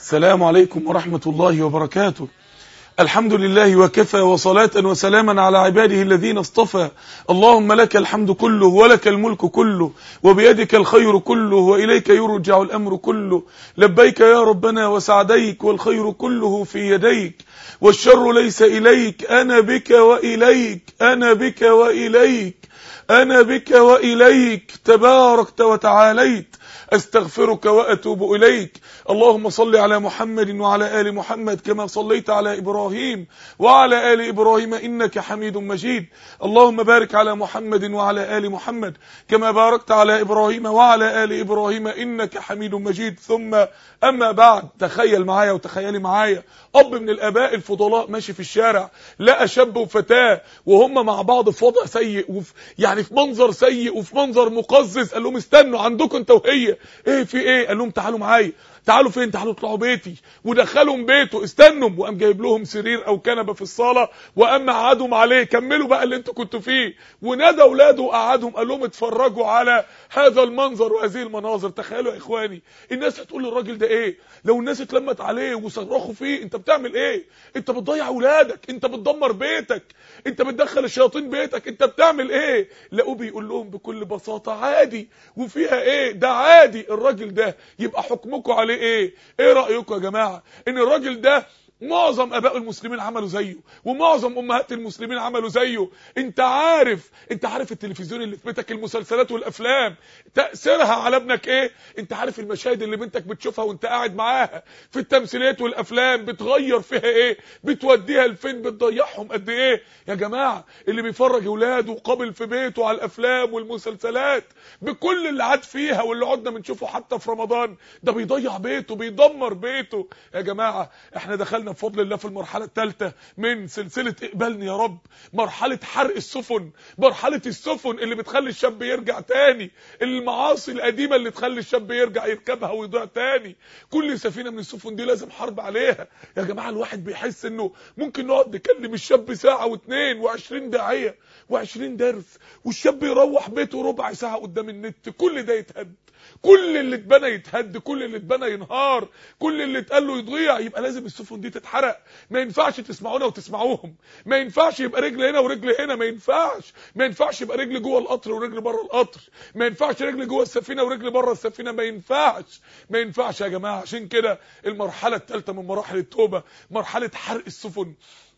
السلام عليكم ورحمة الله وبركاته الحمد لله وكفى وصلاة وسلاما على عباده الذين اصطفى اللهم لك الحمد كله ولك الملك كله وبيدك الخير كله وإليك يرجع الأمر كله لبيك يا ربنا وسعديك والخير كله في يديك والشر ليس إليك أنا بك وإليك أنا بك وإليك أنا بك وإليك تباركت وتعاليت استغفرك واتوب اليك اللهم صل على محمد وعلى ال محمد كما صليت على ابراهيم وعلى ال ابراهيم انك حميد مجيد اللهم بارك على محمد وعلى ال محمد كما باركت على ابراهيم وعلى ال ابراهيم انك حميد مجيد ثم اما بعد تخيل معايا وتخيلي معايا اب من الاباء الفضلاء ماشي في الشارع لقى شاب وفتاه وهم مع بعض في وضع سيء وفي يعني في منظر سيء وفي منظر مقزز قال لهم استنوا عندكم انت وهي ايه في ايه قال لهم تعالوا معايا تعالوا فين تعالوا اطلعوا بيتي ودخلهم بيته استنوا وقام جايب لهم سرير او كنبه في الصاله وقام قعدهم عليه كملوا بقى اللي انتوا كنتوا فيه ونادى اولاده وقعدهم قال لهم اتفرجوا على هذا المنظر وهذه المناظر تخيلوا يا اخواني الناس هتقول للراجل ده ايه لو الناس اتلمت عليه وصرخوا فيه انت بتعمل ايه انت بتضيع اولادك انت بتدمر بيتك انت بتدخل الشياطين بيتك انت بتعمل ايه لقوه بيقول لهم بكل بساطه عادي وفيها ايه ده عادي الراجل ده يبقى حكمكم عليه ايه ايه رايكم يا جماعه ان الراجل ده معظم اباء المسلمين عملوا زيه ومعظم امهات المسلمين عملوا زيه انت عارف انت عارف التلفزيون اللي في بيتك المسلسلات والافلام تاثيرها على ابنك ايه انت عارف المشاهد اللي بنتك بتشوفها وانت قاعد معاها في التمثيليات والافلام بتغير فيها ايه بتوديها لفين بتضيعهم قد ايه يا جماعه اللي بيفرج اولاده قابل في بيته على الافلام والمسلسلات بكل اللي عاد فيها واللي عدنا بنشوفه حتى في رمضان ده بيضيع بيته بيدمر بيته يا جماعه احنا دخلنا بفضل الله في المرحله الثالثه من سلسله اقبلني يا رب مرحله حرق السفن مرحله السفن اللي بتخلي الشاب يرجع تاني المعاصي القديمه اللي تخلي الشاب يرجع يركبها ويضيع تاني كل سفينه من السفن دي لازم حرب عليها يا جماعه الواحد بيحس انه ممكن نقعد نكلم الشاب ساعه واثنين وعشرين داعيه وعشرين درس والشاب يروح بيته ربع ساعه قدام النت كل ده يتهد كل اللي اتبنى يتهد كل اللي اتبنى ينهار كل اللي اتقال له يضيع يبقى لازم السفن دي تتحرق ما ينفعش تسمعونا وتسمعوهم ما ينفعش يبقى رجل هنا ورجل هنا ما ينفعش ما ينفعش يبقى رجل جوه القطر ورجل بره القطر ما ينفعش رجل جوه السفينه ورجل بره السفينه ما ينفعش ما ينفعش يا جماعه عشان كده المرحله الثالثه من مراحل التوبه مرحله حرق السفن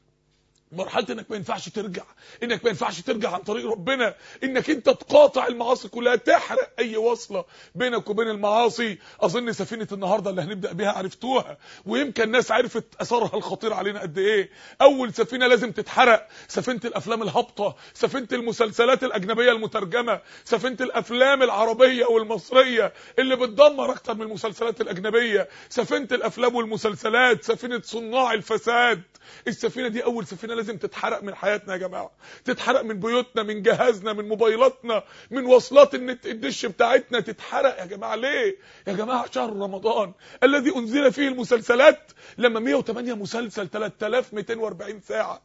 مرحله انك ما ينفعش ترجع انك ما ينفعش ترجع عن طريق ربنا انك انت تقاطع المعاصي كلها تحرق اي وصله بينك وبين المعاصي اظن سفينه النهارده اللي هنبدا بيها عرفتوها ويمكن الناس عرفت اثرها الخطير علينا قد ايه اول سفينه لازم تتحرق سفينه الافلام الهابطه سفينه المسلسلات الاجنبيه المترجمه سفينه الافلام العربيه والمصريه اللي بتدمر اكتر من المسلسلات الاجنبيه سفينه الافلام والمسلسلات سفينه صناع الفساد السفينه دي اول سفينه لازم تتحرق من حياتنا يا جماعه تتحرق من بيوتنا من جهازنا من موبايلاتنا من وصلات النت الدش بتاعتنا تتحرق يا جماعه ليه يا جماعه شهر رمضان الذي انزل فيه المسلسلات لما 108 مسلسل 3240 ساعه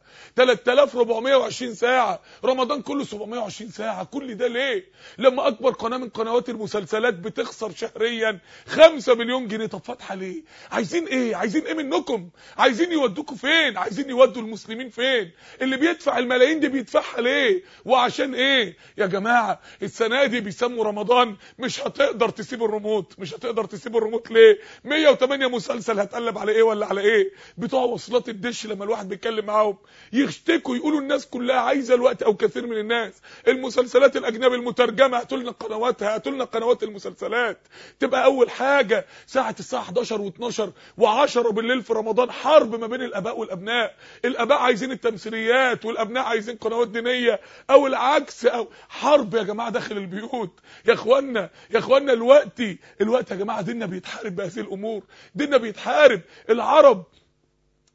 3420 ساعه رمضان كله 720 ساعه كل ده ليه لما اكبر قناه من قنوات المسلسلات بتخسر شهريا 5 مليون جنيه طب فاتحه ليه عايزين ايه عايزين ايه منكم عايزين يودوكوا فين عايزين يودوا المسلمين فين اللي بيدفع الملايين دي بيدفعها ليه وعشان ايه يا جماعه السنه دي بيسموا رمضان مش هتقدر تسيب الريموت مش هتقدر تسيب الريموت ليه 108 مسلسل هتقلب على ايه ولا على ايه بتوع وصلات الدش لما الواحد بيتكلم معاهم يشتكوا يقولوا الناس كلها عايزه الوقت او كثير من الناس المسلسلات الاجنبي المترجمه هاتوا لنا قنواتها هاتوا لنا قنوات المسلسلات تبقى اول حاجه ساعه الساعه 11 و12 و10 بالليل في رمضان حرب ما بين الاباء والابناء الاباء عايزين التمثيليات والابناء عايزين قنوات دينيه او العكس او حرب يا جماعه داخل البيوت يا اخوانا يا اخوانا الوقت الوقت يا جماعه ديننا بيتحارب بهذه الامور ديننا بيتحارب العرب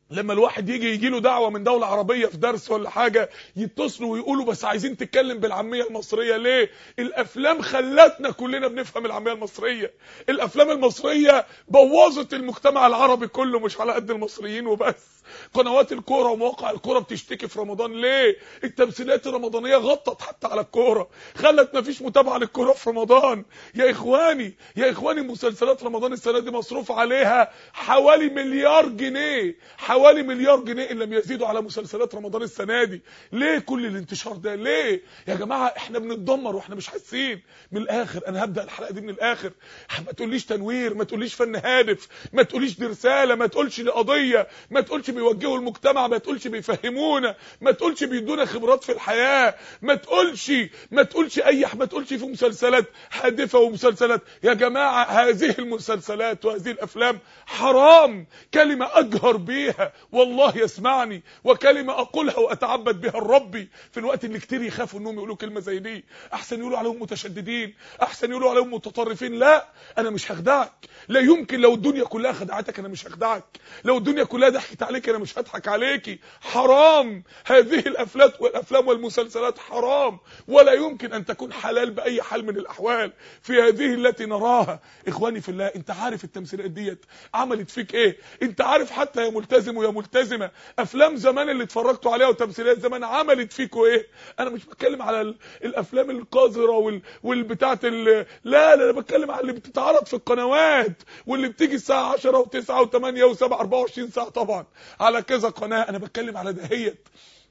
لما الواحد يجي يجي له دعوه من دوله عربيه في درس ولا حاجه يتصلوا ويقولوا بس عايزين تتكلم بالعاميه المصريه ليه الافلام خلتنا كلنا بنفهم العاميه المصريه الافلام المصريه بوظت المجتمع العربي كله مش على قد المصريين وبس قنوات الكوره ومواقع الكوره بتشتكي في رمضان ليه التمثيلات الرمضانيه غطت حتى على الكوره خلت مفيش متابعه للكوره في رمضان يا اخواني يا اخواني مسلسلات رمضان السنه دي مصروف عليها حوالي مليار جنيه حوالي مليار جنيه ان لم يزيدوا على مسلسلات رمضان السنه دي ليه كل الانتشار ده ليه يا جماعه احنا بنتدمر واحنا مش حاسين من الاخر انا هبدا الحلقه دي من الاخر ما تقوليش تنوير ما تقوليش فن هادف ما تقوليش دي رساله ما تقولش دي قضيه ما تقولش بيوجهوا المجتمع ما تقولش بيفهمونا ما تقولش بيدونا خبرات في الحياه ما تقولش ما تقولش اي ما تقولش في مسلسلات هادفه ومسلسلات يا جماعه هذه المسلسلات وهذه الافلام حرام كلمه اجهر بيها والله يسمعني وكلمه اقولها واتعبد بها لربي في الوقت اللي كتير يخافوا انهم يقولوا كلمه زي دي احسن يقولوا عليهم متشددين احسن يقولوا عليهم متطرفين لا انا مش هخدعك لا يمكن لو الدنيا كلها خدعتك انا مش هخدعك لو الدنيا كلها ضحكت عليك انا مش هضحك عليكي حرام هذه الافلام والافلام والمسلسلات حرام ولا يمكن ان تكون حلال باي حال من الاحوال في هذه التي نراها اخواني في الله انت عارف التمثيلات ديت عملت فيك ايه انت عارف حتى يا ملتزم ويا ملتزمه افلام زمان اللي اتفرجتوا عليها وتمثيلات زمان عملت فيكوا ايه انا مش بتكلم على ال- الافلام القذره وال والبتاعه ال- لا لا انا بتكلم على اللي بتتعرض في القنوات واللي بتيجي الساعه 10 و9 و8 و7 24 ساعه طبعا على كذا قناه انا بتكلم على دهيت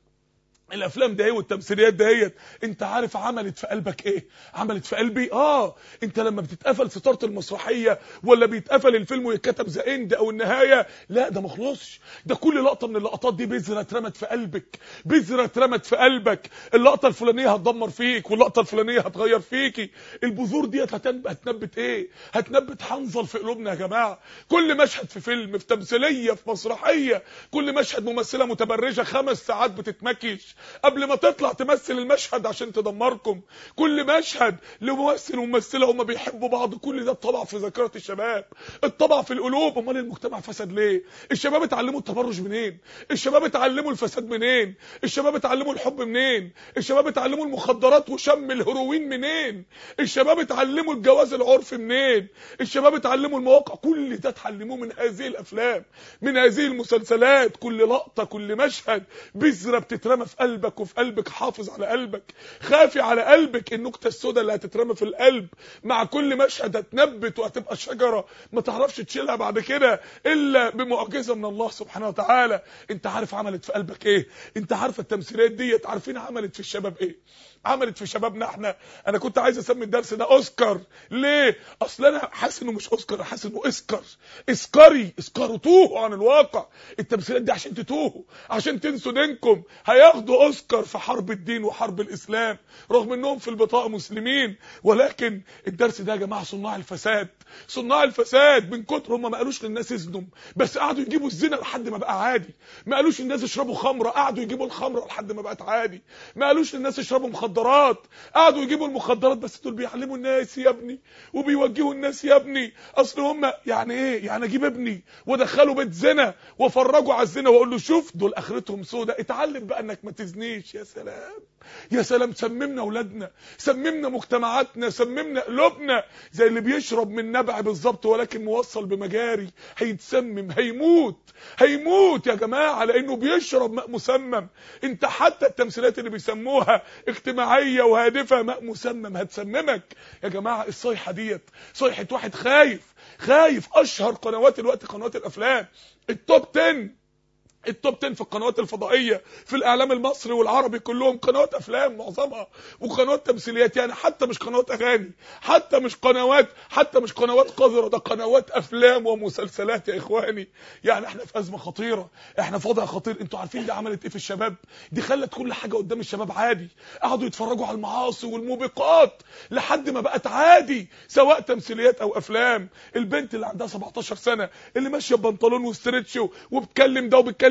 الافلام دهي والتمثيليات دهيت انت عارف عملت في قلبك ايه عملت في قلبي اه انت لما بتتقفل ستاره المسرحيه ولا بيتقفل الفيلم ويتكتب ذا اند او النهايه لا ده ما خلصش ده كل لقطه من اللقطات دي بذره اترمت في قلبك بذره اترمت في قلبك اللقطه الفلانيه هتدمر فيك واللقطه الفلانيه هتغير فيكي البذور ديت هتنب- هتنبت ايه هتنبت حنظل في قلوبنا يا جماعه كل مشهد في فيلم في تمثيليه في مسرحيه كل مشهد ممثله متبرجه خمس ساعات بتتمكيش قبل ما تطلع تمثل المشهد عشان تدمركم كل مشهد لممثل وممثله هما بيحبوا بعض كل ده اتطبع في ذاكره الشباب اتطبع في القلوب امال المجتمع فسد ليه الشباب اتعلموا التبرج منين الشباب اتعلموا الفساد منين الشباب اتعلموا الحب منين الشباب اتعلموا المخدرات وشم الهيروين منين الشباب اتعلموا الجواز العرفي منين الشباب اتعلموا المواقع كل ده اتعلموه من هذه الافلام من هذه المسلسلات كل لقطه كل مشهد بذره بتترمى في قلبك وفي قلبك حافظ على قلبك خافي على قلبك النكته السوداء اللي هتترمى في القلب مع كل مشهد هتنبت وهتبقى شجره ما تعرفش تشيلها بعد كده الا بمعجزه من الله سبحانه وتعالى انت عارف عملت في قلبك ايه انت عارف التمثيلات ديت عارفين عملت في الشباب ايه عملت في شبابنا احنا انا كنت عايز اسمي الدرس ده اوسكار ليه اصل انا حاسس انه مش اوسكار انا حاسس انه اسكر اسكري اسكروا توهوا عن الواقع التمثيلات دي عشان تتوهوا عشان تنسوا دينكم هياخدوا اوسكار في حرب الدين وحرب الاسلام رغم انهم في البطاقه مسلمين ولكن الدرس ده يا جماعه صناع الفساد صناع الفساد من كتر هم ما قالوش للناس يزنوا بس قعدوا يجيبوا الزنا لحد ما بقى عادي ما قالوش للناس اشربوا خمره قعدوا يجيبوا الخمره لحد ما بقت عادي ما قالوش للناس اشربوا مخدرات قعدوا يجيبوا المخدرات بس دول بيعلموا الناس يا ابني وبيوجهوا الناس يا ابني اصل هم يعني ايه يعني اجيب ابني وادخله بيت زنا وافرجه على الزنا واقول له شوف دول اخرتهم سودا اتعلم بقى انك ما تزنيش يا سلام يا سلام سممنا اولادنا سممنا مجتمعاتنا سممنا قلوبنا زي اللي بيشرب من نبع بالظبط ولكن موصل بمجاري هيتسمم هيموت هيموت يا جماعه لانه بيشرب ماء مسمم انت حتى التمثيلات اللي بيسموها اجتماعيه وهادفه ماء مسمم هتسممك يا جماعه الصيحه ديت صيحه واحد خايف خايف اشهر قنوات الوقت قنوات الافلام التوب 10 التوب 10 في القنوات الفضائيه في الاعلام المصري والعربي كلهم قنوات افلام معظمها وقنوات تمثيليات يعني حتى مش قنوات اغاني حتى مش قنوات حتى مش قنوات قذره ده قنوات افلام ومسلسلات يا اخواني يعني احنا في ازمه خطيره احنا في وضع خطير انتوا عارفين دي عملت ايه في الشباب دي خلت كل حاجه قدام الشباب عادي قعدوا يتفرجوا على المعاصي والموبقات لحد ما بقت عادي سواء تمثيليات او افلام البنت اللي عندها 17 سنه اللي ماشيه ببنطلون وستريتش وبتكلم ده وبتكلم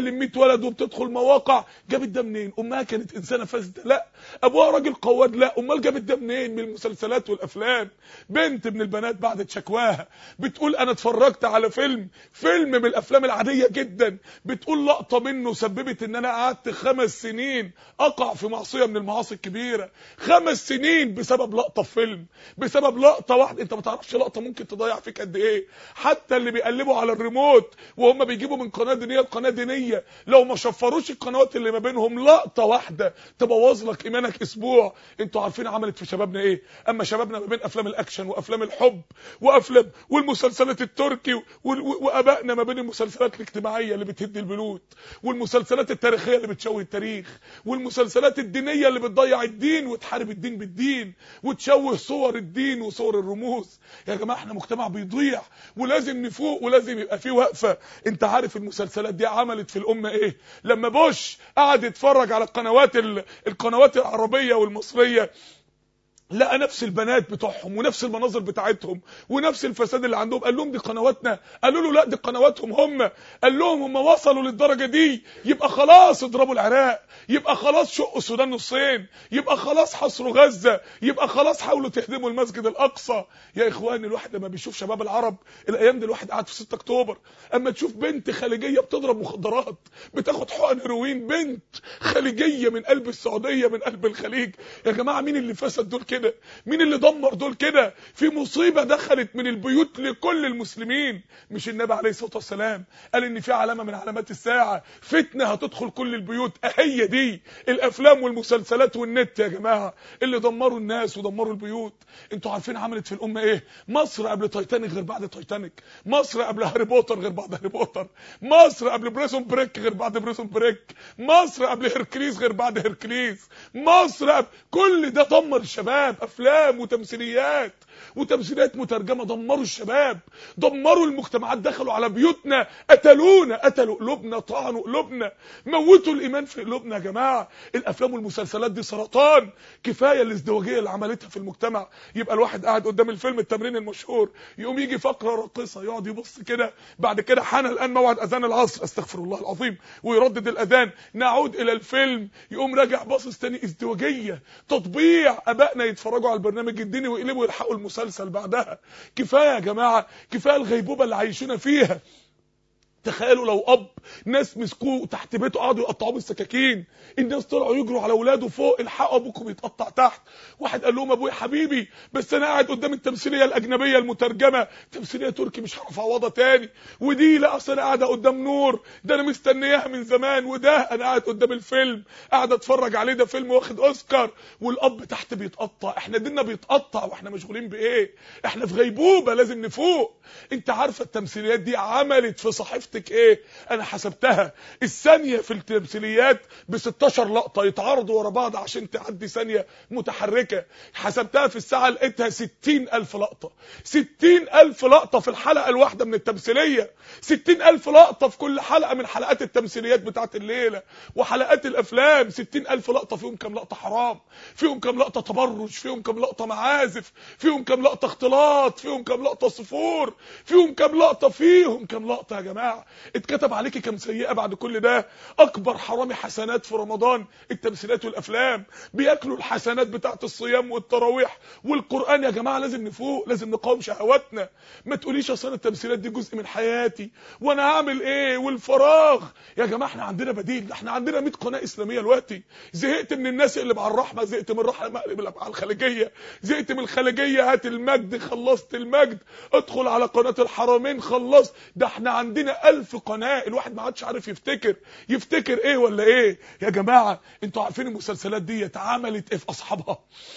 بتكلم 100 ولد وبتدخل مواقع جابت ده منين امها كانت انسانه فاسده لا ابوها راجل قواد لا امال جابت ده منين من المسلسلات والافلام بنت من البنات بعد شكواها بتقول انا اتفرجت على فيلم فيلم من الافلام العاديه جدا بتقول لقطه منه سببت ان انا قعدت خمس سنين اقع في معصيه من المعاصي الكبيره خمس سنين بسبب لقطه في فيلم بسبب لقطه واحده انت ما تعرفش لقطه ممكن تضيع فيك قد ايه حتى اللي بيقلبوا على الريموت وهم بيجيبوا من قناه دينيه لقناه دينيه لو ما شفروش القنوات اللي ما بينهم لقطه واحده تبوظ لك ايمانك اسبوع انتوا عارفين عملت في شبابنا ايه اما شبابنا ما بين افلام الاكشن وافلام الحب وافلام والمسلسلات التركي و- و- وابائنا ما بين المسلسلات الاجتماعيه اللي بتهد البيوت والمسلسلات التاريخيه اللي بتشوه التاريخ والمسلسلات الدينيه اللي بتضيع الدين وتحارب الدين بالدين وتشوه صور الدين وصور الرموز يا جماعه احنا مجتمع بيضيع ولازم نفوق ولازم يبقى فيه وقفه انت عارف المسلسلات دي عملت في الامه ايه لما بوش قعد يتفرج على القنوات ال- القنوات العربيه والمصريه لقى نفس البنات بتوعهم ونفس المناظر بتاعتهم ونفس الفساد اللي عندهم قال لهم دي قنواتنا قالوا له لا دي قنواتهم هم قال لهم هم وصلوا للدرجه دي يبقى خلاص اضربوا العراق يبقى خلاص شقوا السودان نصين يبقى خلاص حصروا غزه يبقى خلاص حاولوا تهدموا المسجد الاقصى يا اخواني الواحد لما بيشوف شباب العرب الايام دي الواحد قاعد في 6 اكتوبر اما تشوف بنت خليجيه بتضرب مخدرات بتاخد حقن هيروين بنت خليجيه من قلب السعوديه من قلب الخليج يا جماعه مين اللي فسد دول كده مين اللي دمر دول كده في مصيبه دخلت من البيوت لكل المسلمين مش النبي عليه الصلاه والسلام قال ان في علامه من علامات الساعه فتنه هتدخل كل البيوت هي دي الافلام والمسلسلات والنت يا جماعه اللي دمروا الناس ودمروا البيوت انتوا عارفين عملت في الامه ايه مصر قبل تايتانيك غير بعد تايتانيك مصر قبل هاري بوتر غير بعد هاري بوتر مصر قبل بريزون بريك غير بعد بريزون بريك مصر قبل هيركليز غير بعد هيركليز مصر قبل كل ده دمر الشباب افلام وتمثيليات وتمثيليات مترجمه دمروا الشباب دمروا المجتمعات دخلوا على بيوتنا قتلونا قتلوا قلوبنا طعنوا قلوبنا موتوا الايمان في قلوبنا يا جماعه الافلام والمسلسلات دي سرطان كفايه الازدواجيه اللي عملتها في المجتمع يبقى الواحد قاعد قدام الفيلم التمرين المشهور يقوم يجي فقره راقصه يقعد يبص كده بعد كده حان الان موعد اذان العصر استغفر الله العظيم ويردد الاذان نعود الى الفيلم يقوم راجع باصص تاني ازدواجيه تطبيع ابائنا يتفرجوا على البرنامج الديني ويقلبوا يلحقوا المسلسل بعدها كفايه يا جماعه كفايه الغيبوبه اللي عايشونا فيها تخيلوا لو اب ناس مسكوه تحت بيته قعدوا يقطعوه بالسكاكين الناس طلعوا يجروا على اولاده فوق الحقوا ابوكم يتقطع تحت واحد قال لهم ابويا حبيبي بس انا قاعد قدام التمثيليه الاجنبيه المترجمه تمثيليه تركي مش هعرف اعوضها تاني ودي لا اصل انا قاعده قدام نور ده انا مستنياها من زمان وده انا قاعد قدام الفيلم قاعد اتفرج عليه ده فيلم واخد اوسكار والاب تحت بيتقطع احنا ديننا بيتقطع واحنا مشغولين بايه احنا في غيبوبه لازم نفوق انت عارفه التمثيليات دي عملت في صحيفتك ايه انا حسبتها الثانيه في التمثيليات ب 16 لقطه يتعارضوا ورا بعض عشان تعدي ثانيه متحركه حسبتها في الساعه لقيتها 60000 لقطه 60000 لقطه في الحلقه الواحده من التمثيليه 60000 لقطه في كل حلقه من حلقات التمثيليات بتاعت الليله وحلقات الافلام 60000 لقطه فيهم كام لقطه حرام فيهم كام لقطه تبرج فيهم كام لقطه معازف فيهم كام لقطه اختلاط فيهم كام لقطه صفور فيهم كام لقطه فيهم كام لقطه يا جماعه اتكتب عليكي كام سيئه بعد كل ده اكبر حرامي حسنات في رمضان التمثيلات والافلام بياكلوا الحسنات بتاعت الصيام والتراويح والقران يا جماعه لازم نفوق لازم نقاوم شهواتنا ما تقوليش اصل التمثيلات دي جزء من حياتي وانا هعمل ايه والفراغ يا جماعه احنا عندنا بديل ده احنا عندنا 100 قناه اسلاميه دلوقتي زهقت من الناس اللي على الرحمه زهقت من الرحمه اقلب على الخليجيه زهقت من الخليجيه هات المجد خلصت المجد ادخل على قناه الحرمين خلصت ده احنا عندنا ألف قناه الواحد ما عادش عارف يفتكر يفتكر ايه ولا ايه يا جماعه انتوا عارفين المسلسلات دي اتعملت ايه في اصحابها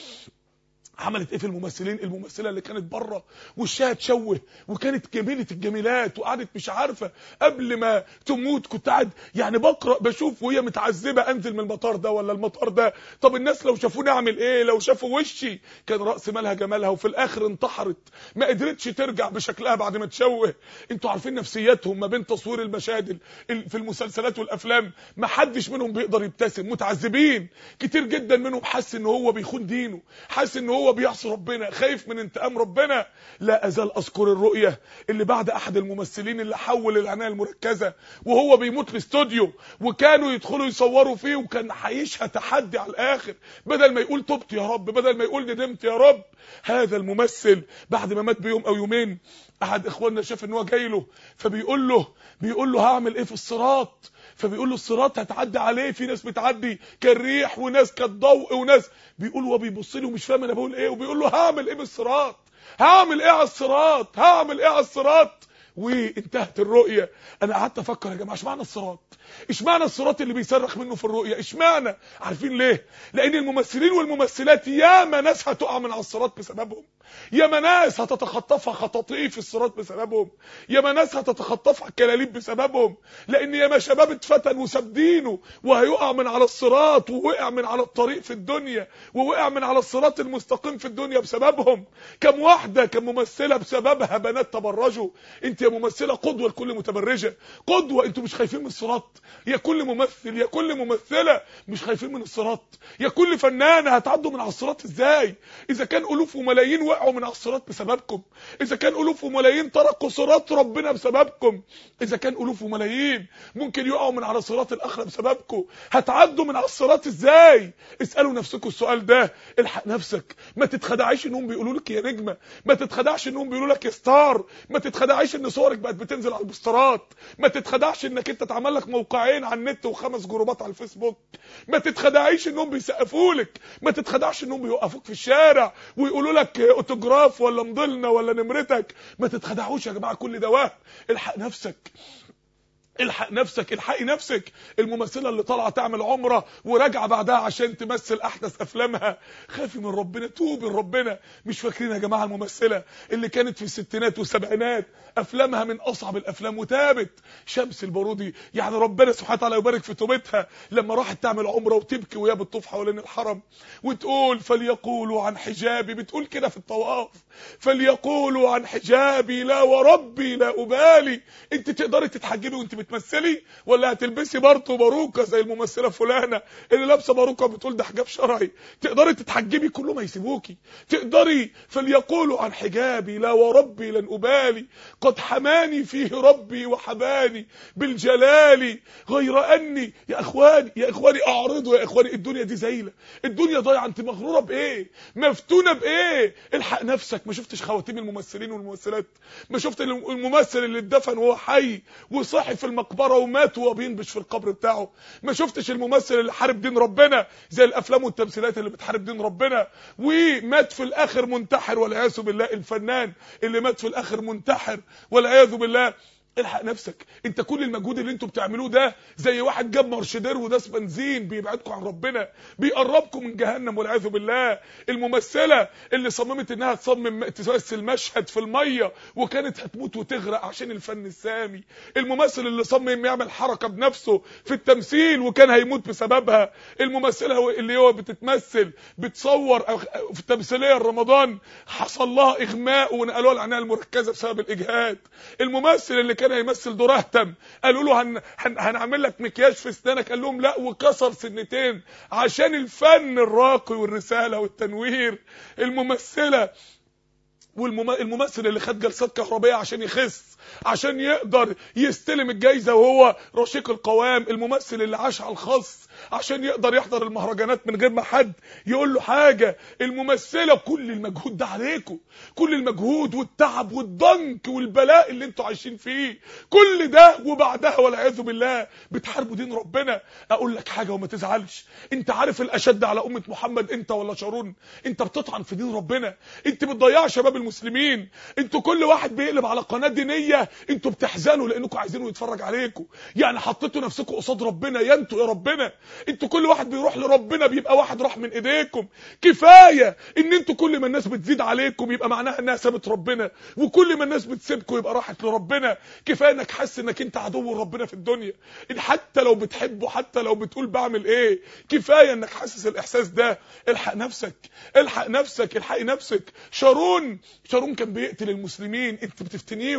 عملت ايه في الممثلين الممثله اللي كانت بره وشها تشوه وكانت جميله الجميلات وقعدت مش عارفه قبل ما تموت كنت قاعد يعني بقرا بشوف وهي متعذبه انزل من المطار ده ولا المطار ده طب الناس لو شافوني اعمل ايه لو شافوا وشي كان راس مالها جمالها وفي الاخر انتحرت ما قدرتش ترجع بشكلها بعد ما تشوه انتوا عارفين نفسياتهم ما بين تصوير المشاهد ال- في المسلسلات والافلام ما حدش منهم بيقدر يبتسم متعذبين كتير جدا منهم حس ان هو بيخون دينه حاسس ان هو وهو بيعصي ربنا خايف من انتقام ربنا لا ازال اذكر الرؤيه اللي بعد احد الممثلين اللي حول العنايه المركزه وهو بيموت في استوديو وكانوا يدخلوا يصوروا فيه وكان هيشهى تحدي على الاخر بدل ما يقول تبت يا رب بدل ما يقول ندمت يا رب هذا الممثل بعد ما مات بيوم او يومين احد اخواننا شاف ان هو جاي له فبيقول له بيقول له هعمل ايه في الصراط فبيقول له الصراط هتعدي عليه في ناس بتعدي كالريح وناس كالضوء وناس بيقول هو بيبص لي ومش فاهم انا بقول ايه وبيقول له هعمل ايه بالصراط هعمل ايه على الصراط هعمل ايه على الصراط وانتهت الرؤيه انا قعدت افكر يا جماعه اشمعنى الصراط اشمعنى الصراط اللي بيصرخ منه في الرؤيه اشمعنى عارفين ليه لان الممثلين والممثلات ياما ناس هتقع من على الصراط بسببهم ياما ناس هتتخطفها خطاطيف الصراط بسببهم ياما ناس هتتخطفها كلاليب بسببهم لان ياما شباب اتفتن وساب دينه وهيقع من على الصراط ووقع من على الطريق في الدنيا ووقع من على الصراط المستقيم في الدنيا بسببهم كم واحده كم ممثله بسببها بنات تبرجوا انت يا ممثله قدوه لكل متبرجه قدوه انتوا مش خايفين من الصراط يا كل ممثل يا كل ممثله مش خايفين من الصراط يا كل فنانه هتعدوا من على الصراط ازاي اذا كان الوف وملايين وقعوا من على الصراط بسببكم اذا كان الوف وملايين تركوا صراط ربنا بسببكم اذا كان الوف وملايين ممكن يقعوا من على صراط الاخره بسببكم هتعدوا من على الصراط ازاي اسالوا نفسكم السؤال ده الحق نفسك ما تتخدعيش انهم بيقولوا لك يا نجمه ما تتخدعش انهم بيقولوا لك يا ستار ما تتخدعيش ان صورك بقت بتنزل على البوسترات ما تتخدعش انك انت اتعمل لك موقعين على النت وخمس جروبات على الفيسبوك ما تتخدعيش انهم بيسقفوا لك ما تتخدعش انهم بيوقفوك في الشارع ويقولوا لك اوتوجراف ولا مضلنا ولا نمرتك ما تتخدعوش يا جماعه كل ده وهم الحق نفسك الحق نفسك الحقي نفسك الممثله اللي طالعه تعمل عمره وراجعه بعدها عشان تمثل احدث افلامها خافي من ربنا توبي لربنا مش فاكرين يا جماعه الممثله اللي كانت في الستينات والسبعينات افلامها من اصعب الافلام وتابت شمس البارودي يعني ربنا سبحانه وتعالى يبارك في توبتها لما راحت تعمل عمره وتبكي وهي بتطوف حوالين الحرم وتقول فليقولوا عن حجابي بتقول كده في الطواف فليقولوا عن حجابي لا وربي لا ابالي انت تقدري تتحجبي وانت بتمثلي ولا هتلبسي برضه باروكه زي الممثله فلانه اللي لابسه باروكه بتقول ده حجاب شرعي تقدري تتحجبي كله ما يسيبوكي تقدري فليقولوا عن حجابي لا وربي لن ابالي قد حماني فيه ربي وحباني بالجلال غير اني يا اخواني يا اخواني اعرضوا يا اخواني الدنيا دي زايله الدنيا ضايعه انت مغروره بايه مفتونه بايه الحق نفسك ما شفتش خواتيم الممثلين والممثلات ما شفت الممثل اللي اتدفن وهو حي وصحي في المقبره ومات وهو بينبش في القبر بتاعه ما شفتش الممثل اللي حارب دين ربنا زي الافلام والتمثيلات اللي بتحارب دين ربنا ومات في الاخر منتحر والعياذ بالله الفنان اللي مات في الاخر منتحر والعياذ بالله الحق نفسك انت كل المجهود اللي انتوا بتعملوه ده زي واحد جاب مارشدير وداس بنزين بيبعدكم عن ربنا بيقربكم من جهنم والعياذ بالله الممثله اللي صممت انها تصمم تمثل مشهد في الميه وكانت هتموت وتغرق عشان الفن السامي الممثل اللي صمم يعمل حركه بنفسه في التمثيل وكان هيموت بسببها الممثله اللي هو بتتمثل بتصور في تمثيليه رمضان حصل لها اغماء ونقلوها العنايه المركزه بسبب الاجهاد الممثل اللي كان هيمثل دور اهتم قالوا له هن... هن... هنعمل لك مكياج في اسنانك قال لهم لا وكسر سنتين عشان الفن الراقي والرساله والتنوير الممثله والممثل اللي خد جلسات كهربائيه عشان يخس عشان يقدر يستلم الجايزه وهو رشيق القوام الممثل اللي عاش على الخاص عشان يقدر يحضر المهرجانات من غير ما حد يقول له حاجه الممثله كل المجهود ده عليكم كل المجهود والتعب والضنك والبلاء اللي انتوا عايشين فيه كل ده وبعدها والعياذ بالله بتحاربوا دين ربنا اقول لك حاجه وما تزعلش انت عارف الاشد على امه محمد انت ولا شارون انت بتطعن في دين ربنا انت بتضيع شباب المسلمين انتوا كل واحد بيقلب على قناه دينيه انتوا بتحزنوا لانكم عايزينه يتفرج عليكم يعني حطيتوا نفسكم قصاد ربنا يا انتوا يا ربنا انتوا كل واحد بيروح لربنا بيبقى واحد راح من ايديكم كفايه ان انتوا كل ما الناس بتزيد عليكم يبقى معناها انها سابت ربنا وكل ما الناس بتسيبكم يبقى راحت لربنا كفايه انك حاسس انك انت عدو ربنا في الدنيا إن حتى لو بتحبه حتى لو بتقول بعمل ايه كفايه انك حاسس الاحساس ده الحق نفسك الحق نفسك الحقي نفسك شارون شارون كان بيقتل المسلمين انت بتفتنيهم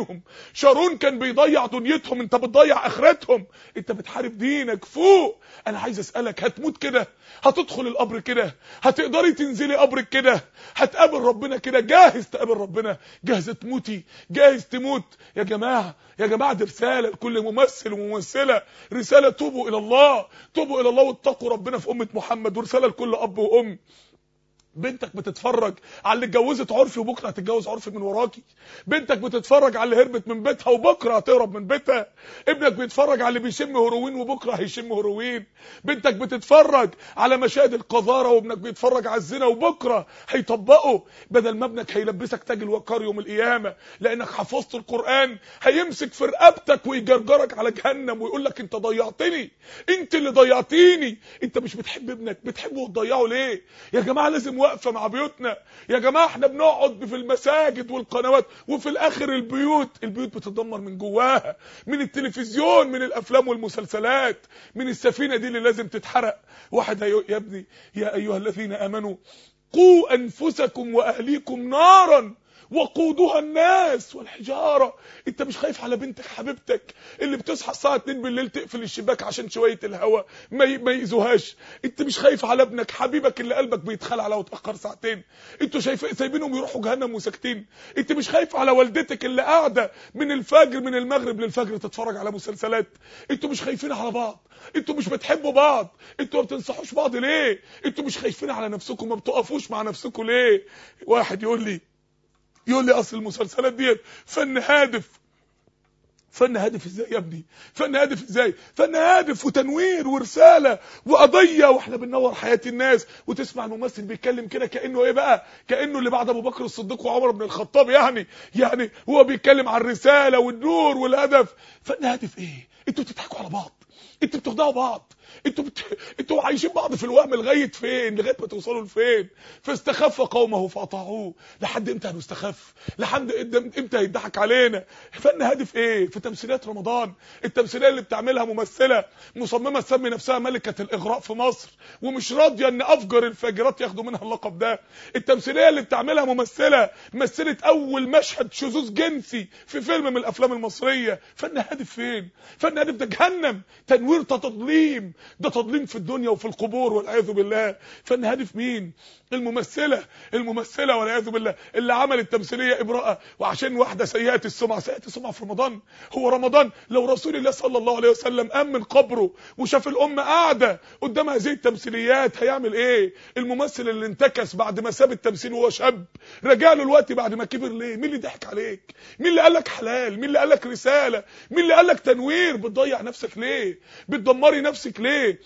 شارون كان بيضيع دنيتهم انت بتضيع اخرتهم انت بتحارب دينك فوق انا عايز اسالك هتموت كده هتدخل القبر كده هتقدري تنزلي قبرك كده هتقابل ربنا كده جاهز تقابل ربنا جاهزه تموتي جاهز تموت يا جماعه يا جماعه دي رساله لكل ممثل وممثله رساله توبوا الى الله توبوا الى الله واتقوا ربنا في امه محمد ورساله لكل اب وام بنتك بتتفرج على اللي اتجوزت عرفي وبكره هتتجوز عرفي من وراكي بنتك بتتفرج على اللي هربت من بيتها وبكره هتهرب من بيتها ابنك بيتفرج على اللي بيشم هيروين وبكره هيشم هيروين بنتك بتتفرج على مشاهد القذاره وابنك بيتفرج على الزنا وبكره هيطبقه بدل ما ابنك هيلبسك تاج الوقار يوم القيامه لانك حفظت القران هيمسك في رقبتك ويجرجرك على جهنم ويقول لك انت ضيعتني انت اللي ضيعتيني انت مش بتحب ابنك بتحبه وتضيعه ليه يا جماعه لازم واقفه مع بيوتنا يا جماعه احنا بنقعد في المساجد والقنوات وفي الاخر البيوت البيوت بتتدمر من جواها من التلفزيون من الافلام والمسلسلات من السفينه دي اللي لازم تتحرق واحد هيقول يا ابني يا ايها الذين امنوا قوا انفسكم واهليكم نارا وقودها الناس والحجارة انت مش خايف على بنتك حبيبتك اللي بتصحى الساعة 2 بالليل تقفل الشباك عشان شوية الهواء ما ي- ما يأذوهاش انت مش خايف على ابنك حبيبك اللي قلبك بيتخلع على وتأخر ساعتين انتوا شايف سايبينهم يروحوا جهنم وساكتين انت مش خايف على والدتك اللي قاعدة من الفجر من المغرب للفجر تتفرج على مسلسلات انتوا مش خايفين على بعض انتوا مش بتحبوا بعض انتوا ما بتنصحوش بعض ليه انتوا مش خايفين على نفسكم ما بتقفوش مع نفسكم ليه واحد يقول لي يقول لي اصل المسلسلات ديت فن هادف فن هادف ازاي يا ابني فن هادف ازاي فن هادف وتنوير ورساله وقضيه واحنا بننور حياه الناس وتسمع الممثل بيتكلم كده كانه ايه بقى كانه اللي بعد ابو بكر الصديق وعمر بن الخطاب يعني يعني هو بيتكلم عن الرساله والنور والهدف فن هادف ايه انتوا بتضحكوا على بعض انتوا بتخدعوا بعض انتوا بت... انتوا عايشين بعض في الوهم لغايه فين لغايه ما توصلوا لفين فاستخف قومه فاطاعوه لحد امتى هنستخف لحد امتى هيضحك علينا فن هادف ايه في تمثيليات رمضان التمثيليه اللي بتعملها ممثله مصممه تسمي نفسها ملكه الاغراء في مصر ومش راضيه ان افجر الفاجرات ياخدوا منها اللقب ده التمثيليه اللي بتعملها ممثله مثلت اول مشهد شذوذ جنسي في فيلم من الافلام المصريه فن هادف فين فن هادف ده جهنم تنوير تضليم ده تضليم في الدنيا وفي القبور والعياذ بالله فن هادف مين الممثله الممثله والعياذ بالله اللي عملت تمثيليه ابراءه وعشان واحده سيئه السمعه سيئه السمعه في رمضان هو رمضان لو رسول الله صلى الله عليه وسلم قام من قبره وشاف الامه قاعده قدام هذه التمثيليات هيعمل ايه الممثل اللي انتكس بعد ما ساب التمثيل وهو شاب رجع له الوقت بعد ما كبر ليه مين اللي ضحك عليك مين اللي قال لك حلال مين اللي قال لك رساله مين اللي قال لك تنوير بتضيع نفسك ليه بتدمري نفسك ليه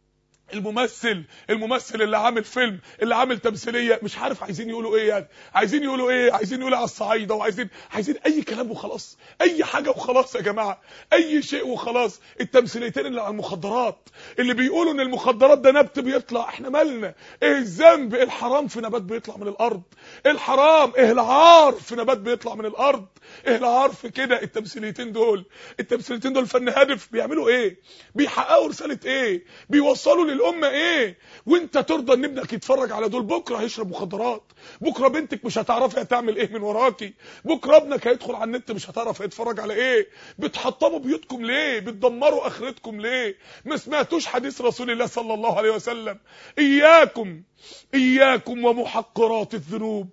الممثل الممثل اللي عامل فيلم اللي عامل تمثيليه مش عارف عايزين يقولوا ايه يعني عايزين يقولوا ايه عايزين يقولوا على الصعايده وعايزين عايزين اي كلام وخلاص اي حاجه وخلاص يا جماعه اي شيء وخلاص التمثيليتين اللي على المخدرات اللي بيقولوا ان المخدرات ده نبت بيطلع احنا مالنا ايه الذنب ايه الحرام في نبات بيطلع من الارض ايه الحرام ايه العار في نبات بيطلع من الارض ايه العار في كده التمثيليتين دول التمثيليتين دول فن هادف بيعملوا ايه بيحققوا رساله ايه بيوصلوا للامه ايه وانت ترضى ان ابنك يتفرج على دول بكره هيشرب مخدرات بكره بنتك مش هتعرفي هتعمل ايه من وراكي بكره ابنك هيدخل على النت مش هتعرف هيتفرج على ايه بتحطموا بيوتكم ليه بتدمروا اخرتكم ليه ما سمعتوش حديث رسول الله صلى الله عليه وسلم اياكم اياكم ومحقرات الذنوب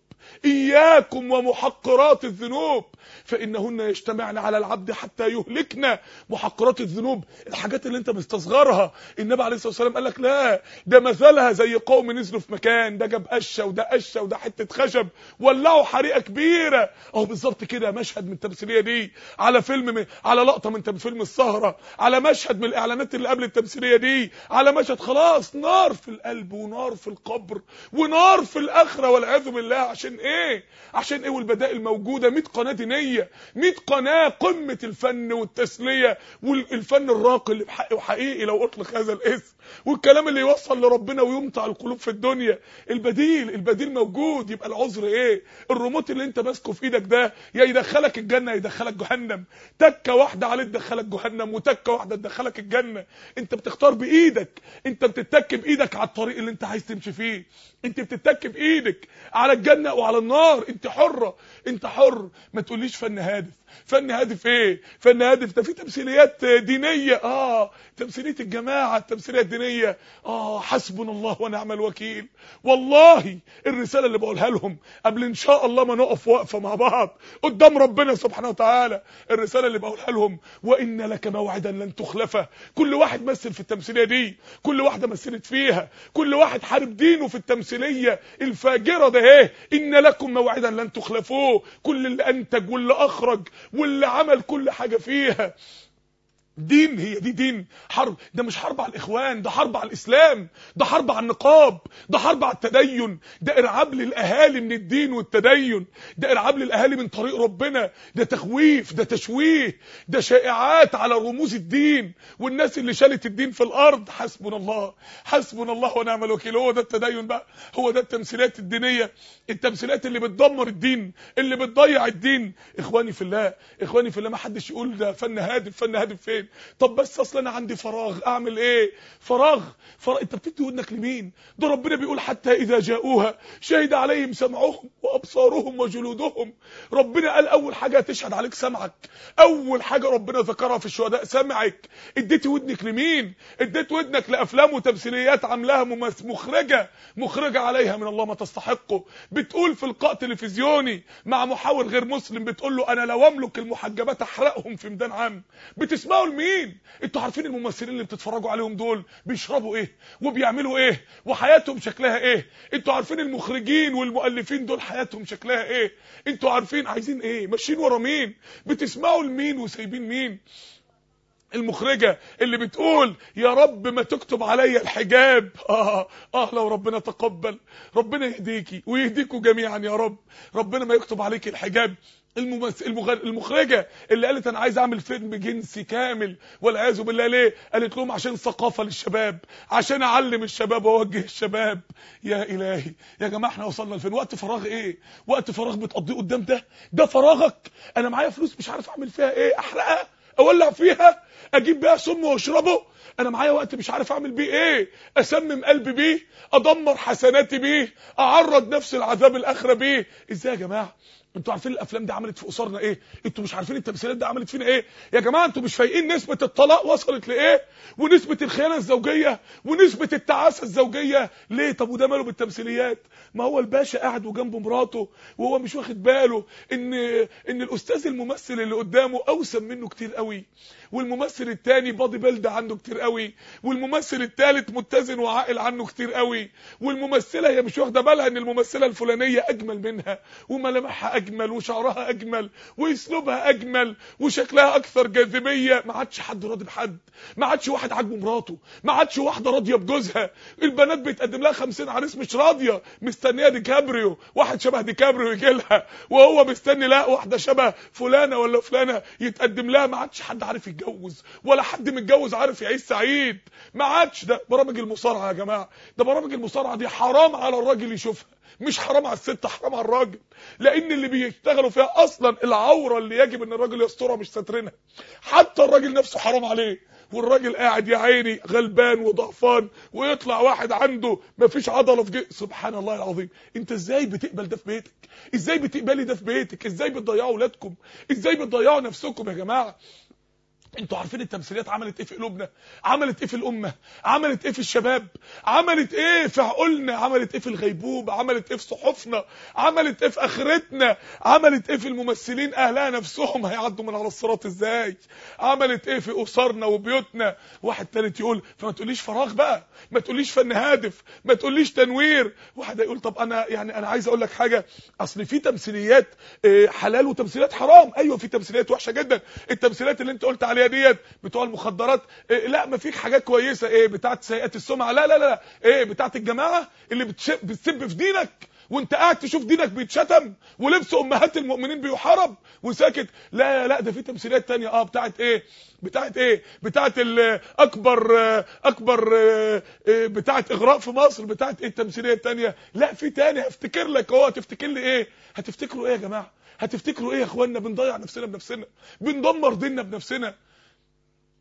إياكم ومحقرات الذنوب فإنهن يجتمعن على العبد حتى يهلكنا محقرات الذنوب الحاجات اللي انت مستصغرها النبي عليه الصلاة والسلام قال لك لا ده مثلها زي قوم نزلوا في مكان ده جاب قشة وده قشة وده حتة خشب ولعوا حريقة كبيرة اهو بالظبط كده مشهد من التمثيلية دي على فيلم من على لقطة من فيلم السهرة على مشهد من الإعلانات اللي قبل التمثيلية دي على مشهد خلاص نار في القلب ونار في القبر ونار في الآخرة والعياذ بالله عشان ايه عشان ايه والبدائل موجوده 100 قناه دينيه 100 قناه قمه الفن والتسليه والفن الراقي اللي بحق وحقيقي لو اطلق هذا الاسم والكلام اللي يوصل لربنا ويمتع القلوب في الدنيا البديل البديل موجود يبقى العذر ايه الريموت اللي انت ماسكه في ايدك ده يا يدخلك الجنه يا يدخلك جهنم تكه واحده عليه تدخلك جهنم وتكه واحده تدخلك الجنه انت بتختار بايدك انت بتتك بايدك على الطريق اللي انت عايز تمشي فيه انت بتتك بايدك على الجنه او على النار انت حره انت حر ما تقوليش فن هادف فن هادف ايه فن هادف ده في تمثيليات دينيه اه تمثيليه الجماعه التمثيليه الدينيه اه حسبنا الله ونعم الوكيل والله الرساله اللي بقولها لهم قبل ان شاء الله ما نقف وقفه مع بعض قدام ربنا سبحانه وتعالى الرساله اللي بقولها لهم وان لك موعدا لن تخلفه كل واحد مثل في التمثيليه دي كل واحده مثلت فيها كل واحد حارب دينه في التمثيليه الفاجره ده ايه ان لكم موعدا لن تخلفوه كل اللي انتج واللي اخرج واللي عمل كل حاجه فيها دين هي دي دين حرب ده مش حرب على الاخوان ده حرب على الاسلام ده حرب على النقاب ده حرب على التدين ده ارعاب للاهالي من الدين والتدين ده ارعاب للاهالي من طريق ربنا ده تخويف ده تشويه ده شائعات على رموز الدين والناس اللي شالت الدين في الارض حسبنا الله حسبنا الله ونعم الوكيل هو ده التدين بقى هو ده التمثيلات الدينيه التمثيلات اللي بتدمر الدين اللي بتضيع الدين اخواني في الله اخواني في الله ما حدش يقول ده فن هادف فن هادف فين طب بس اصل انا عندي فراغ اعمل ايه فراغ فراغ انت بتدي ودنك لمين ده ربنا بيقول حتى اذا جاءوها شهد عليهم سمعهم وابصارهم وجلودهم ربنا قال اول حاجه تشهد عليك سمعك اول حاجه ربنا ذكرها في الشهداء سمعك اديتي ودنك لمين اديت ودنك لافلام وتمثيليات عاملاها ممس- مخرجه مخرجه عليها من الله ما تستحقه بتقول في لقاء تلفزيوني مع محاور غير مسلم بتقول له انا لو املك المحجبات احرقهم في ميدان عام بتسمعوا لمين انتوا عارفين الممثلين اللي بتتفرجوا عليهم دول بيشربوا ايه وبيعملوا ايه وحياتهم شكلها ايه انتوا عارفين المخرجين والمؤلفين دول حياتهم شكلها ايه انتوا عارفين عايزين ايه ماشيين ورا مين بتسمعوا لمين وسايبين مين المخرجة اللي بتقول يا رب ما تكتب عليا الحجاب اه اه لو ربنا تقبل ربنا يهديكي ويهديكوا جميعا يا رب ربنا ما يكتب عليك الحجاب الممثل المغ... المخرجه اللي قالت انا عايز اعمل فيلم جنسي كامل والعياذ بالله ليه قالت لهم عشان ثقافه للشباب عشان اعلم الشباب واوجه الشباب يا الهي يا جماعه احنا وصلنا لفين وقت فراغ ايه وقت فراغ بتقضيه قدام ده ده فراغك انا معايا فلوس مش عارف اعمل فيها ايه احرقها اولع فيها اجيب بيها سم واشربه انا معايا وقت مش عارف اعمل بيه ايه اسمم قلبي بيه ادمر حسناتي بيه اعرض نفسي لعذاب الاخره بيه ازاي يا جماعه انتوا عارفين الافلام دي عملت في اسرنا ايه انتوا مش عارفين التمثيلات دي عملت فينا ايه يا جماعه انتوا مش فايقين نسبه الطلاق وصلت لايه ونسبه الخيانه الزوجيه ونسبه التعاسه الزوجيه ليه طب وده ماله بالتمثيليات ما هو الباشا قاعد وجنبه مراته وهو مش واخد باله ان ان الاستاذ الممثل اللي قدامه اوسم منه كتير قوي والممثل التاني بادي بيلد عنده كتير قوي والممثل التالت متزن وعاقل عنه كتير قوي والممثله هي مش واخده بالها ان الممثله الفلانيه اجمل منها وملامحها اجمل وشعرها اجمل واسلوبها اجمل وشكلها اكثر جاذبيه ما عادش حد راضي بحد ما عادش واحد عاجبه مراته ما عادش واحده راضيه بجوزها البنات بيتقدم لها 50 عريس مش راضيه مستنيه ديكابريو واحد شبه ديكابريو يجي لها وهو مستني لا واحده شبه فلانه ولا فلانه يتقدم لها ما عادش حد عارف يتجوز ولا حد متجوز عارف يعيش سعيد ما عادش ده برامج المصارعه يا جماعه ده برامج المصارعه دي حرام على الراجل يشوفها مش حرام على الست حرام على الراجل لان اللي بيشتغلوا فيها اصلا العوره اللي يجب ان الراجل يسترها مش ساترينها حتى الراجل نفسه حرام عليه والراجل قاعد يا عيني غلبان وضعفان ويطلع واحد عنده مفيش عضله في جسمه سبحان الله العظيم انت ازاي بتقبل ده في بيتك ازاي بتقبلي ده في بيتك ازاي بتضيعوا اولادكم ازاي بتضيعوا نفسكم يا جماعه انتوا عارفين التمثيليات عملت ايه في قلوبنا عملت ايه في الامه عملت ايه في الشباب عملت ايه في عقولنا عملت ايه في الغيبوبه عملت ايه في صحفنا عملت ايه في اخرتنا عملت ايه في الممثلين اهلها نفسهم هيعدوا من على الصراط ازاي عملت ايه في اسرنا وبيوتنا واحد تالت يقول فما تقوليش فراغ بقى ما تقوليش فن هادف ما تقوليش تنوير واحد يقول طب انا يعني انا عايز اقول لك حاجه اصل في تمثيليات اه، حلال وتمثيليات حرام ايوه في تمثيليات وحشه جدا التمثيلات اللي انت قلت عليها ديت بتوع المخدرات اه، لا ما فيك حاجات كويسه ايه بتاعت سيئات السمعه لا لا لا ايه بتاعت الجماعه اللي بتش- بتسب في دينك وانت قاعد تشوف دينك بيتشتم ولبس امهات المؤمنين بيحارب وساكت لا لا ده في تمثيليات تانية اه بتاعت ايه بتاعت ايه بتاعت ال- اكبر آه، اكبر آه، آه، بتاعت اغراء في مصر بتاعت ايه التمثيليه التانية لا في تاني هفتكر لك هو هتفتكر لي ايه هتفتكروا ايه يا جماعه هتفتكروا ايه يا اخوانا بنضيع نفسنا بنفسنا بندمر ديننا بنفسنا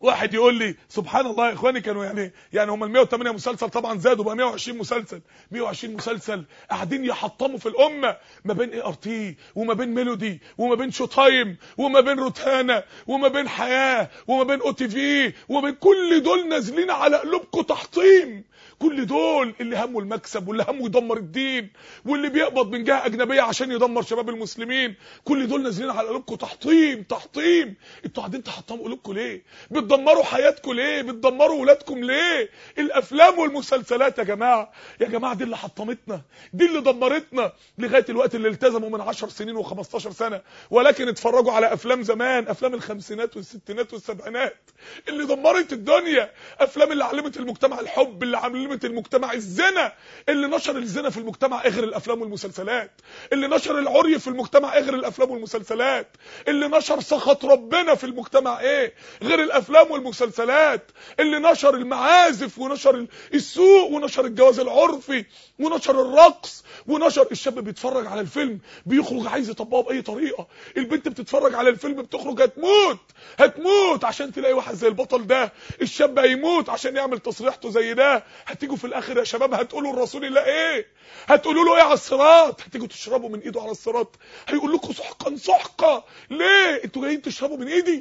واحد يقول لي سبحان الله يا اخواني كانوا يعني يعني هم ال 108 مسلسل طبعا زادوا بقى 120 مسلسل 120 مسلسل قاعدين يحطموا في الامه ما بين اي ار تي وما بين ميلودي وما بين شو تايم وما بين روتانا وما بين حياه وما بين او تي في وما بين كل دول نازلين على قلوبكم تحطيم كل دول اللي همه المكسب واللي همه يدمر الدين واللي بيقبض من جهه اجنبيه عشان يدمر شباب المسلمين كل دول نازلين على قلوبكم تحطيم تحطيم انتوا قاعدين تحطموا قلوبكم ليه بتدمروا حياتكم ليه بتدمروا ولادكم ليه الافلام والمسلسلات يا جماعه يا جماعه دي اللي حطمتنا دي اللي دمرتنا لغايه الوقت اللي التزموا من 10 سنين و15 سنه ولكن اتفرجوا على افلام زمان افلام الخمسينات والستينات والسبعينات اللي دمرت الدنيا افلام اللي علمت المجتمع الحب اللي علمت المجتمع الزنا اللي نشر الزنا في المجتمع اغر الافلام والمسلسلات اللي نشر العري في المجتمع اغر الافلام والمسلسلات اللي نشر سخط ربنا في المجتمع ايه غير الافلام والمسلسلات اللي نشر المعازف ونشر السوق ونشر الجواز العرفي ونشر الرقص ونشر الشاب بيتفرج على الفيلم بيخرج عايز يطبقه باي طريقه البنت بتتفرج على الفيلم بتخرج هتموت هتموت عشان تلاقي واحد زي البطل ده الشاب هيموت عشان يعمل تصريحته زي ده هتيجوا في الاخر يا شباب هتقولوا لرسول الله ايه هتقولوا له ايه على الصراط هتيجوا تشربوا من ايده على الصراط هيقول لكم سحقا سحقا ليه انتوا جايين تشربوا من ايدي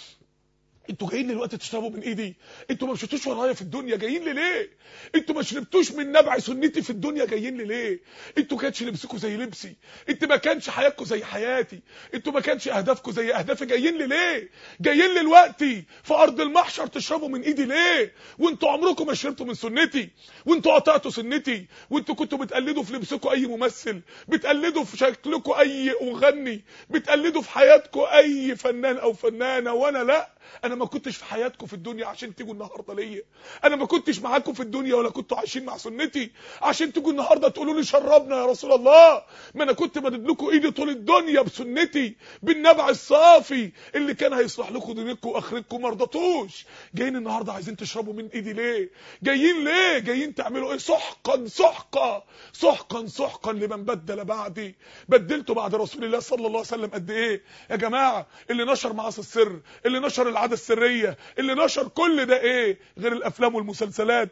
انتوا جايين دلوقتي تشربوا من ايدي انتوا ما مشيتوش ورايا في الدنيا جايين لي ليه انتوا ما شربتوش من نبع سنتي في الدنيا جايين لي ليه انتوا كانش لبسكم زي لبسي انت ما كانش حياتكم زي حياتي انتوا ما كانش اهدافكم زي اهدافي جايين لي ليه جايين لي دلوقتي في ارض المحشر تشربوا من ايدي ليه وانتوا عمركم ما شربتوا من سنتي وانتوا قطعتوا سنتي وانتوا كنتوا بتقلدوا في لبسكم اي ممثل بتقلدوا في شكلكم اي مغني بتقلدوا في حياتكم اي فنان او فنانه وانا لا انا ما كنتش في حياتكم في الدنيا عشان تيجوا النهارده ليا انا ما كنتش معاكم في الدنيا ولا كنتوا عايشين مع سنتي عشان تيجوا النهارده تقولوا لي شربنا يا رسول الله ما انا كنت مدد لكم ايدي طول الدنيا بسنتي بالنبع الصافي اللي كان هيصلح لكم دنيتكم واخرتكم ما رضتوش جايين النهارده عايزين تشربوا من ايدي ليه جايين ليه جايين تعملوا ايه سحقا سحقا سحقا سحقا لمن بدل بعدي بدلته بعد رسول الله صلى الله عليه وسلم قد ايه يا جماعه اللي نشر معاصي السر اللي نشر العاده السريه اللي نشر كل ده ايه غير الافلام والمسلسلات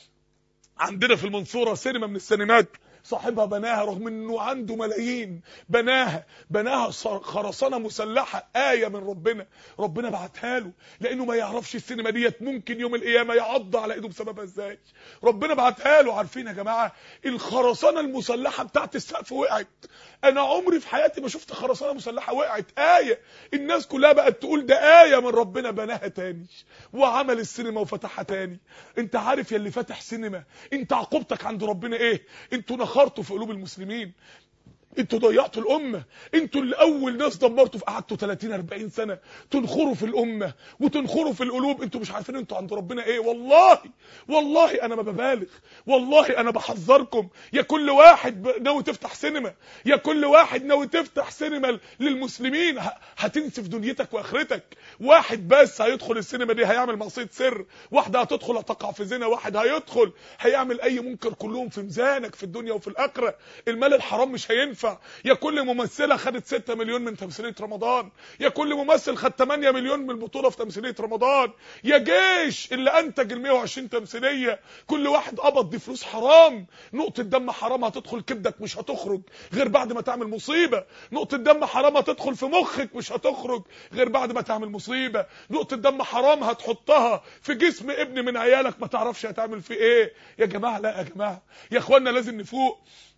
عندنا في المنصوره سينما من السينمات صاحبها بناها رغم انه عنده ملايين بناها بناها خرسانه مسلحه ايه من ربنا ربنا بعتها له لانه ما يعرفش السينما ديت ممكن يوم القيامه يعض على ايده بسببها ازاي ربنا بعتها له عارفين يا جماعه الخرسانه المسلحه بتاعت السقف وقعت انا عمري في حياتي ما شفت خرسانه مسلحه وقعت ايه الناس كلها بقت تقول ده ايه من ربنا بناها تاني وعمل السينما وفتحها تاني انت عارف يا اللي فاتح سينما انت عقوبتك عند ربنا ايه انتوا نخرتوا في قلوب المسلمين انتوا ضيعتوا الامه انتوا اللي اول ناس دمرتوا في قعدتوا 30 40 سنه تنخروا في الامه وتنخروا في القلوب انتوا مش عارفين انتوا عند ربنا ايه والله والله انا ما ببالغ والله انا بحذركم يا كل واحد ناوي تفتح سينما يا كل واحد ناوي تفتح سينما للمسلمين هتنسف دنيتك واخرتك واحد بس هيدخل السينما دي هيعمل معصيه سر واحده هتدخل هتقع في زنا واحد هيدخل هيعمل اي منكر كلهم في ميزانك في الدنيا وفي الاخره المال الحرام مش هينفع ينفع يا كل ممثله خدت 6 مليون من تمثيليه رمضان يا كل ممثل خد 8 مليون من البطوله في تمثيليه رمضان يا جيش اللي انتج ال 120 تمثيليه كل واحد قبض دي فلوس حرام نقطه دم حرام هتدخل كبدك مش هتخرج غير بعد ما تعمل مصيبه نقطه دم حرام هتدخل في مخك مش هتخرج غير بعد ما تعمل مصيبه نقطه دم حرام هتحطها في جسم ابن من عيالك ما تعرفش هتعمل فيه ايه يا جماعه لا يا جماعه يا اخوانا لازم نفوق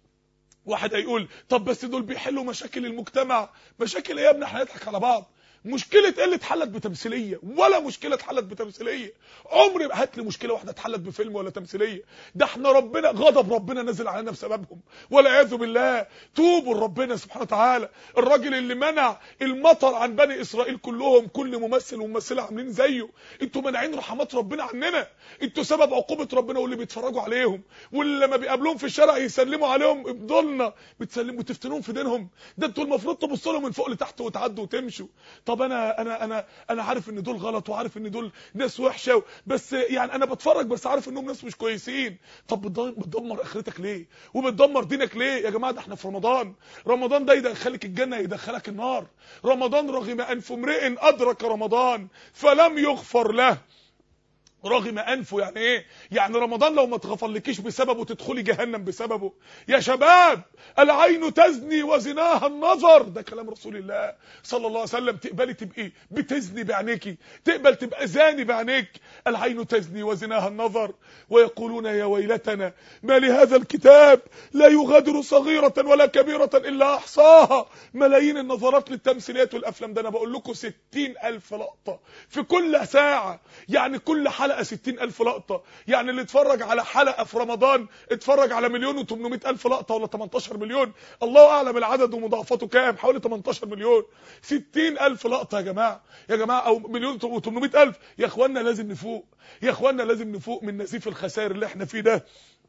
واحد هيقول طب بس دول بيحلوا مشاكل المجتمع مشاكل ايه يا ابني احنا هنضحك على بعض مشكله ايه اللي اتحلت بتمثيليه ولا مشكله اتحلت بتمثيليه عمري ما هات لي مشكله واحده اتحلت بفيلم ولا تمثيليه ده احنا ربنا غضب ربنا نزل علينا بسببهم والعياذ بالله توبوا لربنا سبحانه وتعالى الراجل اللي منع المطر عن بني اسرائيل كلهم كل ممثل وممثله عاملين زيه انتوا مانعين رحمات ربنا عننا انتوا سبب عقوبه ربنا واللي بيتفرجوا عليهم واللي لما بيقابلوهم في الشارع يسلموا عليهم ابضلنا بتسلموا وتفتنوهم في دينهم ده انتوا المفروض تبصوا لهم من فوق لتحت وتعدوا وتمشوا طب طب انا انا انا انا عارف ان دول غلط وعارف ان دول ناس وحشه بس يعني انا بتفرج بس عارف انهم ناس مش كويسين طب بتض- بتدمر اخرتك ليه وبتدمر دينك ليه يا جماعه ده احنا في رمضان رمضان ده يدخلك الجنه يدخلك النار رمضان رغم انف امرئ ادرك رمضان فلم يغفر له رغم انفه يعني ايه يعني رمضان لو ما اتغفرلكيش بسببه تدخلي جهنم بسببه يا شباب العين تزني وزناها النظر ده كلام رسول الله صلى الله عليه وسلم تقبلي تبقي بتزني بعينيكي تقبل تبقى زاني بعينيك العين تزني وزناها النظر ويقولون يا ويلتنا ما لهذا الكتاب لا يغادر صغيرة ولا كبيرة إلا أحصاها ملايين النظرات للتمثيليات والأفلام ده أنا بقول لكم ستين ألف لقطة في كل ساعة يعني كل حلقة ستين ألف لقطة يعني اللي اتفرج على حلقة في رمضان اتفرج على مليون وتمنمائة ألف لقطة ولا 18 مليون الله أعلم العدد ومضاعفاته كام حوالي 18 مليون ستين ألف لقطة يا جماعة يا جماعة أو مليون وتمنمائة ألف يا إخوانا لازم نفوق يا إخوانا لازم نفوق من نزيف الخسائر اللي احنا فيه ده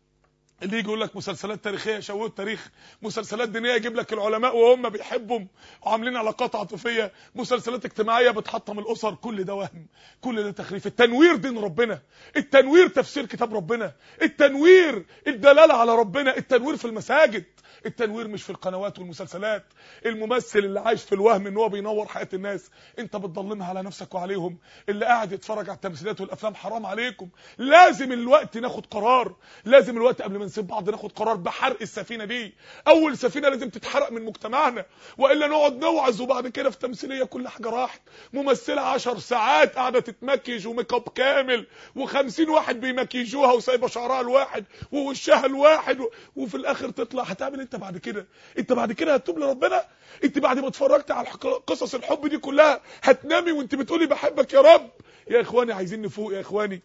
اللي يجي يقول لك مسلسلات تاريخيه شوهوا التاريخ مسلسلات دينيه يجيب لك العلماء وهم بيحبهم وعاملين علاقات عاطفيه مسلسلات اجتماعيه بتحطم الاسر كل ده وهم كل ده تخريف التنوير دين ربنا التنوير تفسير كتاب ربنا التنوير الدلاله على ربنا التنوير في المساجد التنوير مش في القنوات والمسلسلات الممثل اللي عايش في الوهم ان هو بينور حياه الناس انت بتضلمها على نفسك وعليهم اللي قاعد يتفرج على التمثيلات والافلام حرام عليكم لازم الوقت ناخد قرار لازم الوقت قبل ما نسيب بعض ناخد قرار بحرق السفينه دي اول سفينه لازم تتحرق من مجتمعنا والا نقعد نوعظ وبعد كده في تمثيليه كل حاجه راحت ممثله 10 ساعات قاعده تتمكيج وميك اب كامل و50 واحد بيمكيجوها وسايبه شعرها الواحد ووشها الواحد و... وفي الاخر تطلع هتعمل انت بعد كده انت بعد كده هتتوب لربنا انت بعد ما اتفرجت على الحق- قصص الحب دي كلها هتنامي وانت بتقولي بحبك يا رب يا اخواني عايزين نفوق يا اخواني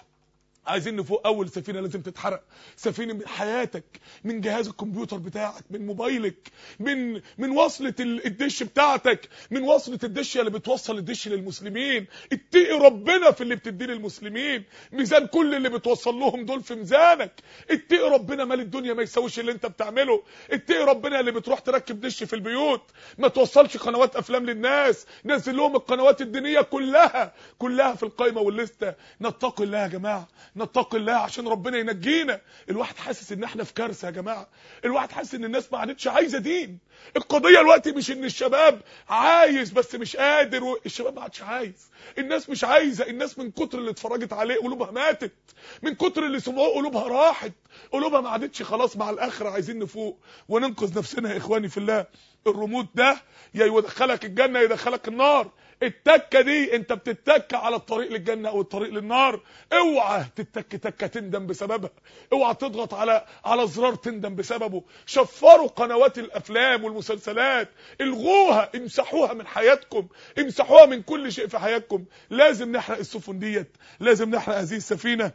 عايزين نفوق اول سفينه لازم تتحرق سفينه من حياتك من جهاز الكمبيوتر بتاعك من موبايلك من من وصله ال- الدش بتاعتك من وصله الدش اللي بتوصل الدش للمسلمين اتقي ربنا في اللي بتديه للمسلمين ميزان كل اللي بتوصل لهم دول في ميزانك اتقي ربنا مال الدنيا ما يساويش اللي انت بتعمله اتقي ربنا اللي بتروح تركب دش في البيوت ما توصلش قنوات افلام للناس نزل لهم القنوات الدينيه كلها كلها في القايمه والليسته نتقي الله يا جماعه نتقي الله عشان ربنا ينجينا الواحد حاسس ان احنا في كارثه يا جماعه الواحد حاسس ان الناس ما عادتش عايزه دين القضيه دلوقتي مش ان الشباب عايز بس مش قادر و... الشباب ما عادش عايز الناس مش عايزه الناس من كتر اللي اتفرجت عليه قلوبها ماتت من كتر اللي سمعوه قلوبها راحت قلوبها ما عادتش خلاص مع الاخره عايزين نفوق وننقذ نفسنا يا اخواني في الله الرموت ده يا يدخلك الجنه يا يدخلك النار التكه دي انت بتتك على الطريق للجنه او الطريق للنار اوعى تتك تكه تندم بسببها اوعى تضغط على على زرار تندم بسببه شفروا قنوات الافلام والمسلسلات الغوها امسحوها من حياتكم امسحوها من كل شيء في حياتكم لازم نحرق السفن ديت لازم نحرق هذه السفينه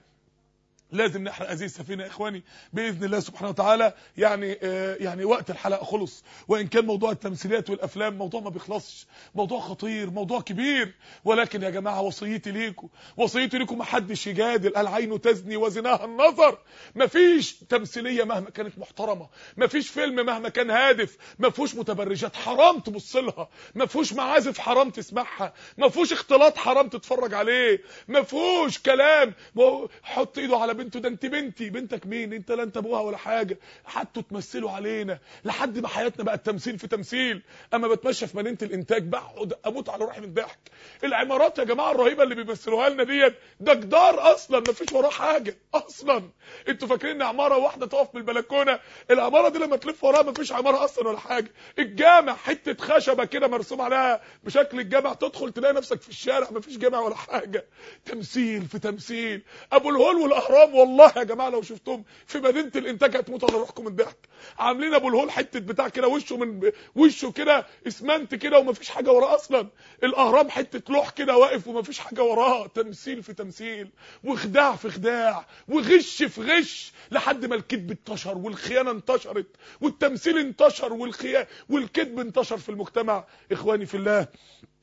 لازم نحرق هذه السفينه يا اخواني باذن الله سبحانه وتعالى يعني آه يعني وقت الحلقه خلص وان كان موضوع التمثيليات والافلام موضوع ما بيخلصش موضوع خطير موضوع كبير ولكن يا جماعه وصيتي ليكم وصيتي ليكم ما حدش يجادل العين تزني وزناها النظر مفيش تمثيليه مهما كانت محترمه مفيش فيلم مهما كان هادف ما فيهوش متبرجات حرام تبص لها ما فيهوش معازف حرام تسمعها ما فيهوش اختلاط حرام تتفرج عليه ما فيهوش كلام ما هو حط ايده على بنته ده انت بنتي بنتك مين انت لا انت ابوها ولا حاجه حتى تمثلوا علينا لحد ما حياتنا بقت تمثيل في تمثيل اما بتمشى في مدينه الانتاج بقعد اموت على روحي من الضحك العمارات يا جماعه الرهيبه اللي بيمثلوها لنا ديت ده جدار اصلا ما فيش وراه حاجه اصلا انتوا فاكرين ان عماره واحده تقف بالبلكونه العماره دي لما تلف وراها ما فيش عماره اصلا ولا حاجه الجامع حته خشبه كده مرسوم عليها بشكل الجامع تدخل تلاقي نفسك في الشارع ما فيش جامع ولا حاجه تمثيل في تمثيل ابو الهول والاهرام والله يا جماعه لو شفتهم في مدينه الانتاج هتموتوا على روحكم من الضحك عاملين ابو الهول حته بتاع كده وشه من وشه كده اسمنت كده وما فيش حاجه وراه اصلا الاهرام حته لوح كده واقف وما فيش حاجه وراه تمثيل في تمثيل وخداع في خداع وغش في غش لحد ما الكذب انتشر والخيانه انتشرت والتمثيل انتشر والخيانه والكذب انتشر في المجتمع اخواني في الله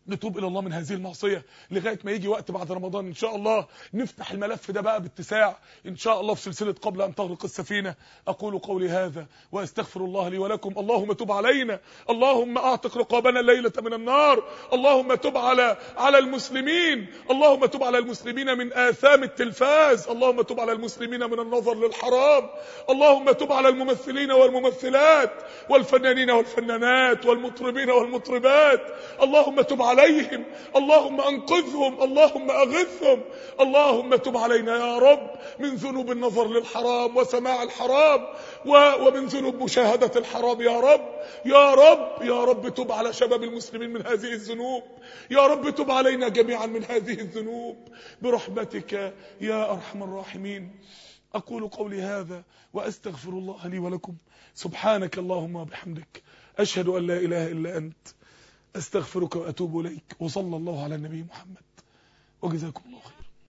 نتوب الى الله من هذه المعصيه لغايه ما يجي وقت بعد رمضان ان شاء الله نفتح الملف ده بقى باتساع ان شاء الله في سلسله قبل ان تغرق السفينه اقول قولي هذا واستغفر الله لي ولكم اللهم تب علينا اللهم اعتق رقابنا الليله من النار اللهم تب على على المسلمين اللهم تب على المسلمين من اثام التلفاز اللهم تب على المسلمين من النظر للحرام اللهم تب على الممثلين والممثلات والفنانين والفنانات والمطربين والمطربات اللهم تب عليهم اللهم انقذهم اللهم اغثهم اللهم تب علينا يا رب من ذنوب النظر للحرام وسماع الحرام ومن ذنوب مشاهدة الحرام يا رب يا رب يا رب تب على شباب المسلمين من هذه الذنوب يا رب تب علينا جميعا من هذه الذنوب برحمتك يا ارحم الراحمين اقول قولي هذا واستغفر الله لي ولكم سبحانك اللهم وبحمدك اشهد ان لا اله الا انت استغفرك واتوب اليك وصلى الله على النبي محمد وجزاكم الله خير